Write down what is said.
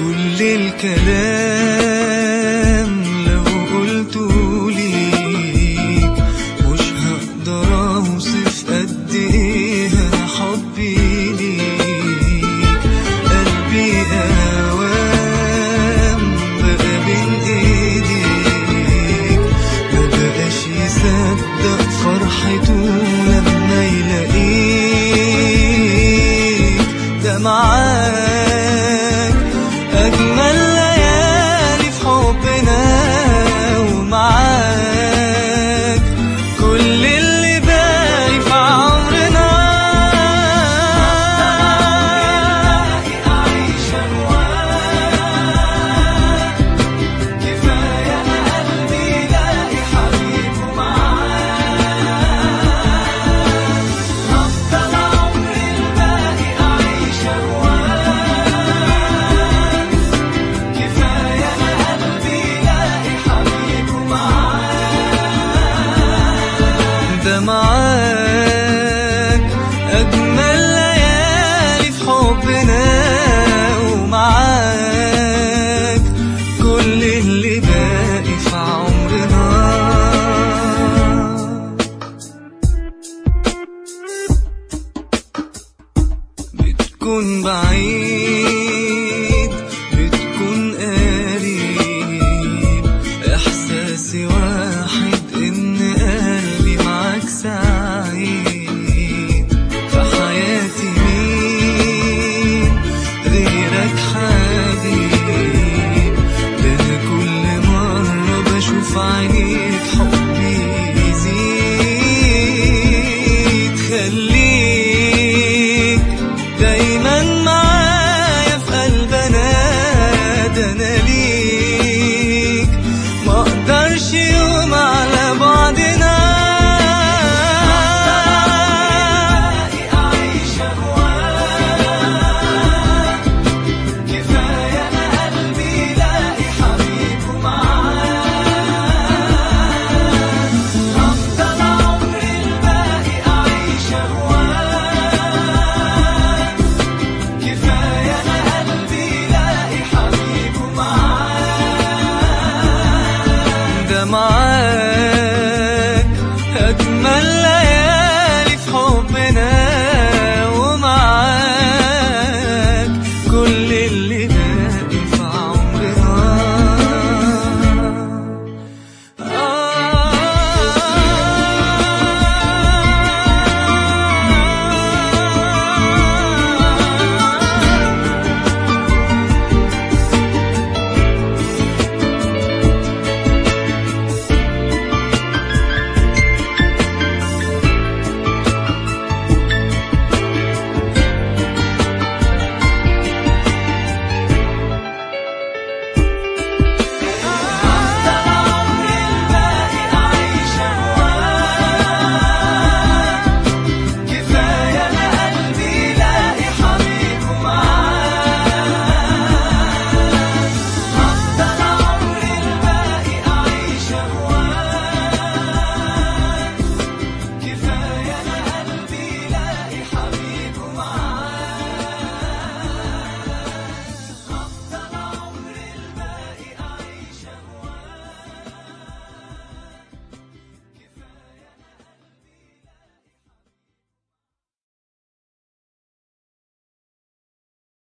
كل الكلام لو قلته ليك مش هقدر اوصف قد ايه انا حبي ليك قلبي اوام بقى بين ايديك ما بقاش يصدق فرحته لما يلاقيك ده معاك أجمل ليالي في حبنا ومعاك كل اللي باقي في عمرنا أعيش أهواك كفاية أنا قلبي لاقي حبيبه معاك أفضل عمري الباقي أعيش أهواك كفاية أنا قلبي لاقي حبيبه معاك ده معاك أجمل ليالي في حبنا ومعاك كل اللي باقي في عمرنا بتكون بعيد بتكون قريب احساسي واحد ان قلبي معاك سعيد في حياتي مين غيرك حبيب ده أنا كل مرة بشوف عينيك حبي يزيد خليك دايما معايا في قلبنا ده انا ليك ما اقدرش يوم على بعدنا اعيش اهواك كفايه انا قلبي لاقي حبيبه معاك افضل عمري الباقي اعيش اهواك كفايه انا قلبي لاقي حبيبه معاك ده معاك